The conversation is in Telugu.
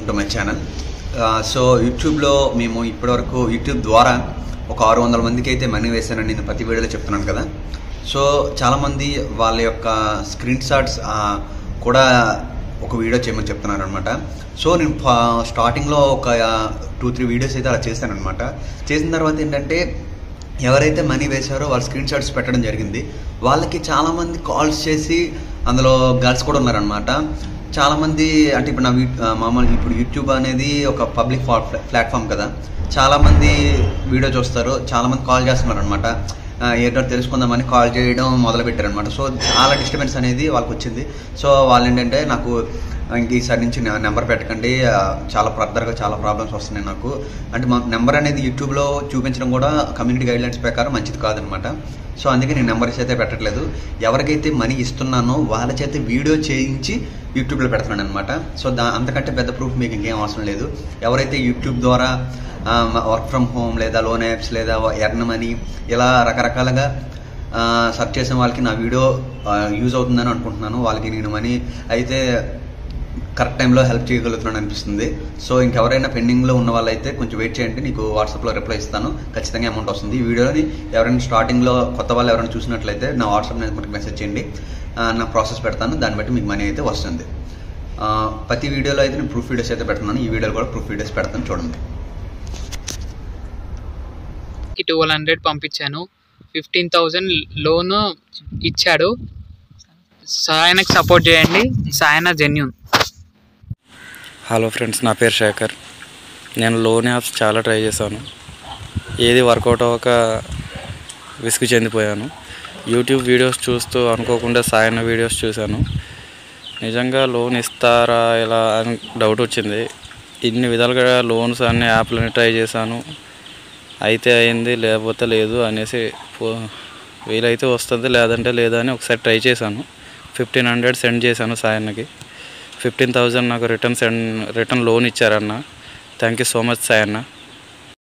టు మై ఛానల్ సో యూట్యూబ్లో మేము ఇప్పటివరకు యూట్యూబ్ ద్వారా ఒక ఆరు వందల మందికి అయితే మనీ వేశానని నేను ప్రతి వీడియోలో చెప్తున్నాను కదా సో చాలామంది వాళ్ళ యొక్క స్క్రీన్ షాట్స్ కూడా ఒక వీడియో చేయమని చెప్తున్నారు అనమాట సో నేను ఫా- స్టార్టింగ్లో ఒక టూ త్రీ వీడియోస్ అయితే అలా చేశాను అనమాట చేసిన తర్వాత ఏంటంటే ఎవరైతే మనీ వేశారో వాళ్ళ స్క్రీన్ షాట్స్ పెట్టడం జరిగింది వాళ్ళకి చాలామంది కాల్స్ చేసి అందులో గర్ల్స్ కూడా ఉన్నారనమాట చాలామంది అంటే ఇప్పుడు నా వీ- ఆ, మామూలు ఇప్పుడు యూట్యూబ్ అనేది ఒక పబ్లిక్ ప్లాట్ఫామ్ కదా చాలామంది వీడియో చూస్తారు చాలామంది కాల్ చేస్తున్నారు అనమాట ఏంటో తెలుసుకుందామని కాల్ చేయడం మొదలు పెట్టారనమాట సో చాలా డిస్టర్బెన్స్ అనేది వాళ్ళకి వచ్చింది సో వాళ్ళు ఏంటంటే నాకు ఇంక ఈసారి నుంచి నె- నెంబర్ పెట్టకండి ఆ, చాలా ఫర్దర్గా చాలా ప్రాబ్లమ్స్ వస్తున్నాయి నాకు అంటే మా నెంబర్ అనేది యూట్యూబ్లో చూపించడం కూడా కమ్యూనిటీ గైడ్లైన్స్ ప్రకారం మంచిది కాదనమాట సో అందుకే నేను నెంబర్స్ అయితే పెట్టట్లేదు ఎవరికైతే మనీ ఇస్తున్నానో వాళ్ళ చేత వీడియో చేయించి యూట్యూబ్లో పెడుతున్నాను అనమాట సో దా అంతకంటే పెద్ద ప్రూఫ్ మీకు ఇంకేం అవసరం లేదు ఎవరైతే యూట్యూబ్ ద్వారా వర్క్ ఫ్రమ్ హోమ్ లేదా లోన్ యాప్స్ లేదా ఎర్న్ మనీ ఇలా రకరకాలుగా సెర్చ్ చేసిన వాళ్ళకి నా వీడియో యూజ్ అవుతుందని అనుకుంటున్నాను వాళ్ళకి నేను మనీ అయితే కరెక్ట్ టైంలో హెల్ప్ చేయగలుగుతున్నాను అనిపిస్తుంది సో ఇంకెవరైనా పెండింగ్లో ఉన్న వాళ్ళైతే కొంచెం వెయిట్ చేయండి నీకు వాట్సాప్లో రిప్లై ఇస్తాను ఖచ్చితంగా అమౌంట్ వస్తుంది ఈ వీడియోని ఎవరైనా స్టార్టింగ్లో కొత్త వాళ్ళు ఎవరైనా చూసినట్లయితే నా వాట్సాప్ నెంబర్కి మెసేజ్ చేయండి ఆ, నా ప్రాసెస్ పెడతాను దాన్ని బట్టి మీకు మనీ అయితే వస్తుంది ఆ, ప్రతి వీడియోలో అయితే నేను ప్రూఫ్ వీడియోస్ అయితే పెడుతున్నాను ఈ వీడియోలో కూడా ప్రూఫ్ వీడియోస్ పెడతాను చూడండి కి ట్వెల్వ్ హండ్రెడ్ పంపించాను ఫిఫ్టీన్ థౌజండ్ లోన్ ఇచ్చాడు సాయనకి సపోర్ట్ చేయండి సాయన జెన్యున్ హలో ఫ్రెండ్స్ నా పేరు శేఖర్ నేను లోన్ యాప్స్ చాలా ట్రై చేశాను ఏది వర్కౌట్ అవ్వక విసుగు చెందిపోయాను యూట్యూబ్ వీడియోస్ చూస్తూ అనుకోకుండా సాయన వీడియోస్ చూశాను నిజంగా లోన్ ఇస్తారా ఇలా అని డౌట్ వచ్చింది ఇన్ని విధాలుగా లోన్స్ అన్ని యాప్లని ట్రై చేశాను అయితే అయింది లేకపోతే లేదు అనేసి పో- వీలైతే వస్తుంది లేదంటే లేదా అని ఒకసారి ట్రై చేశాను ఫిఫ్టీన్ హండ్రెడ్ సెండ్ చేశాను సాయన్నకి ఫిఫ్టీన్ థౌజండ్ నాకు రిటర్న్ సెండ్ రిటర్న్ లోన్ ఇచ్చారన్న thank you so much Sayanna